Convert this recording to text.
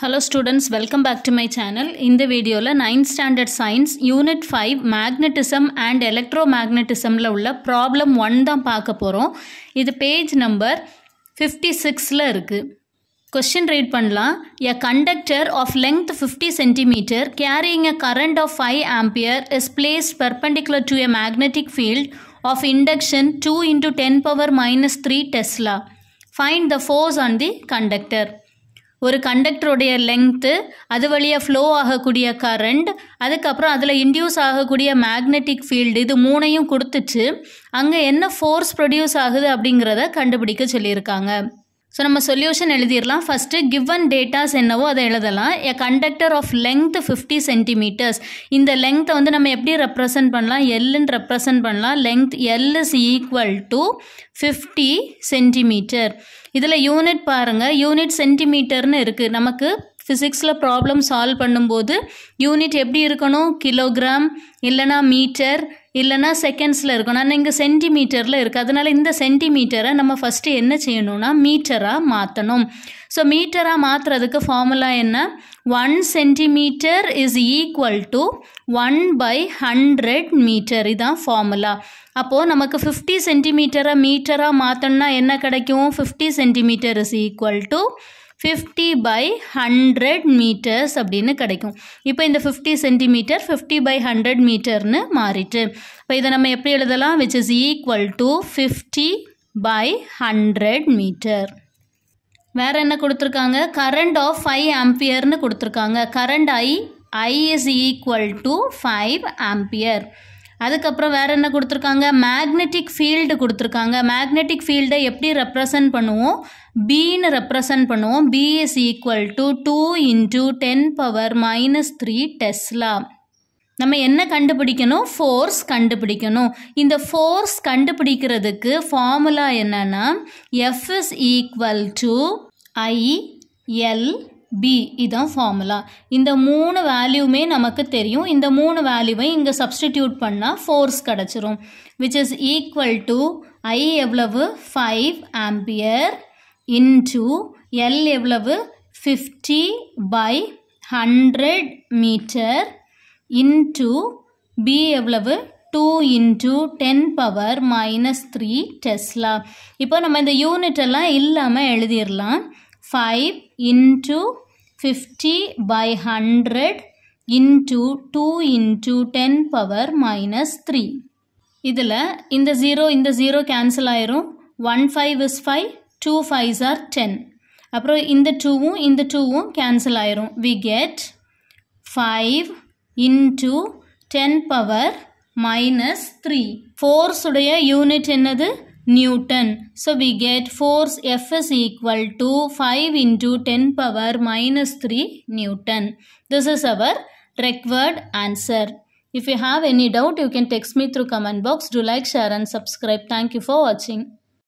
Hello students welcome back to my channel இந்த வீடியோவில் ninth standard science unit five magnetism and electro மேக்னட்டிசமில் உள்ள problem one தான் பார்க்க போகிறோம் இது பேஜ் நம்பர் ஃபிஃப்டி சிக்ஸில் இருக்குது கொஸ்டின் ரீட் பண்ணலாம் a conductor of length fifty centimetre carrying a current of five ampere is placed perpendicular to a magnetic field of induction two into ten power minus three tesla find the force on the conductor ஒரு கண்டக்டருடைய length அது வழியாக flow ஆகக்கூடிய current அதுக்கப்புறம் அதில் induce ஆகக்கூடிய magnetic field இது மூணையும் கொடுத்துச்சு அங்கே என்ன ஃபோர்ஸ் ப்ரொடியூஸ் ஆகுது அப்படிங்கிறத கண்டுபிடிக்க சொல்லியிருக்காங்க ஸோ நம்ம சொல்யூஷன் எழுதிடலாம் ஃபஸ்ட்டு கிவன் டேட்டாஸ் என்னவோ அதை எழுதலாம் a conductor of length fifty centimetres இந்த லெங்த்தை வந்து நம்ம எப்படி ரெப்ரசன்ட் பண்ணலாம் எல்லுன்னு ரெப்ரசன்ட் பண்ணலாம் length L is equal to fifty centimetre இதில் யூனிட் பாருங்கள் யூனிட் சென்டிமீட்டர்னு இருக்குது நமக்கு ஃபிசிக்ஸில் ப்ராப்ளம் சால்வ் பண்ணும்போது யூனிட் எப்படி இருக்கணும் கிலோகிராம் இல்லைனா மீட்டர் இல்லைனா செகண்ட்ஸில் இருக்கணும் ஆனால் இங்கே சென்டிமீட்டரில் இருக்குது அதனால் இந்த சென்டிமீட்டரை நம்ம ஃபஸ்ட்டு என்ன செய்யணும்னா மீட்டராக மாற்றணும் ஸோ மீட்டராக மாற்றுறதுக்கு ஃபார்முலா என்ன one centimetre is equal to one by hundred metre இதான் ஃபார்முலா அப்போது நமக்கு ஃபிஃப்டி சென்டிமீட்டரை மீட்டராக மாற்றணும்னா என்ன கிடைக்கும் fifty centimetre is equal to fifty by hundred metres அப்படின்னு கிடைக்கும் இப்போ இந்த fifty centimetre fifty by hundred மீட்டர்னு மாறிட்டு இப்போ இதை நம்ம எப்படி எழுதலாம் which is equal to fifty by hundred metre வேறு என்ன கொடுத்துருக்காங்க கரண்ட் ஆஃப் ஃபைவ் ஆம்பியர்னு கொடுத்துருக்காங்க current I I is equal to five ampere அதுக்கப்புறம் வேறு என்ன கொடுத்துருக்காங்க மேக்னெட்டிக் ஃபீல்டு கொடுத்துருக்காங்க மேக்னெட்டிக் ஃபீல்டை எப்படி ரெப்ரசன்ட் பண்ணுவோம் பின்னு ரெப்ரசன்ட் பண்ணுவோம் B is equal to two into ten power minus three tesla நம்ம என்ன கண்டுபிடிக்கணும் ஃபோர்ஸ் கண்டுபிடிக்கணும் இந்த ஃபோர்ஸ் கண்டுபிடிக்கிறதுக்கு ஃபார்முலா என்னன்னா F is equal to I L B இதான் ஃபார்முலா இந்த மூணு வேல்யூமே நமக்கு தெரியும் இந்த மூணு வேல்யூவை இங்கே சப்ஸ்டிடியூட் பண்ணால் ஃபோர்ஸ் கிடச்சிரும் which is equal to I எவ்வளவு ஃபைவ் ஆம்பியர் இன்டு எல் எவ்வளவு fifty by hundred metre into B எவ்வளவு two into ten power minus three tesla இப்போ நம்ம இந்த யூனிட் எல்லாம் இல்லாமல் எழுதிடலாம் five into fifty by hundred into two into ten power minus three இதில் இந்த ஜீரோ இந்த ஜீரோ கேன்சல் ஆயிரும் one five is five two fives are ten அப்புறம் இந்த டூவும் இந்த டூவும் கேன்சல் ஆயிரும் we get five into ten power minus three ஃபோர்ஸுடைய யூனிட் என்னது newton so we get force F is equal to five into ten power minus three newton this is our required answer. If you have any doubt, you can text me through comment box. Do like, share and subscribe. Thank you for watching.